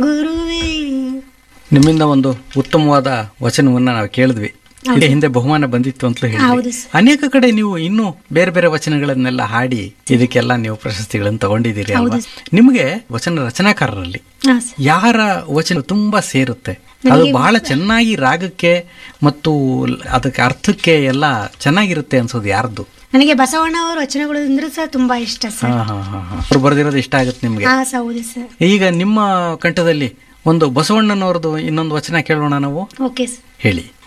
ಗುರುವೇ ನಿಮ್ಮಿಂದ ಒಂದು ಉತ್ತಮವಾದ ವಚನವನ್ನ ನಾವು ಕೇಳಿದ್ವಿ ಇದೇ ಹಿಂದೆ ಬಹುಮಾನ ಬಂದಿತ್ತು ಅಂತಲೂ ಹೌದು ಹೇಳಿದ್ವಿ ಸರ್. ಅನೇಕ ಕಡೆ ನೀವು ಇನ್ನೂ ಬೇರೆ ಬೇರೆ ವಚನಗಳನ್ನೆಲ್ಲ ಹಾಡಿ ಇದಕ್ಕೆಲ್ಲ ನೀವು ಪ್ರಶಸ್ತಿಗಳನ್ನು ತಗೊಂಡಿದ್ದೀರಿ ಅಲ್ವಾ ಹೌದು ನಿಮಗೆ ವಚನ ರಚನಾಕಾರರಲ್ಲಿ ಹಾ ಸರ್ ಯಾರ ವಚನ ತುಂಬಾ ಸೇರುತ್ತೆ ಅದು ಬಹಳ ಚೆನ್ನಾಗಿ ರಾಗಕ್ಕೆ ಮತ್ತು ಅದಕ್ಕೆ ಅರ್ಥಕ್ಕೆ ಎಲ್ಲ ಚೆನ್ನಾಗಿರುತ್ತೆ ಅನ್ಸೋದು ಯಾರ್ದು ನನಗೆ ಬಸವಣ್ಣ ಅವರ ವಚನಗಳು ಅಂದ್ರೆ ಸರ್ ತುಂಬಾ ಇಷ್ಟ ಸರ್ ಹಾ ಹಾ ಹಾ ಹಾ ಅವ್ರು ಬರೆದಿರೋದು ಇಷ್ಟ ಆಗುತ್ತೆ ನಿಮ್ಗೆ ಹಾ ಸರ್ ಹೌದು ಸರ್ ಈಗ ನಿಮ್ಮ ಕಂಠದಲ್ಲಿ ಒಂದು ಬಸವಣ್ಣನವ್ರದ್ದು ಇನ್ನೊಂದು ವಚನ ಕೇಳೋಣ ನಾವು ಓಕೆ ಸರ್ ಹೇಳಿ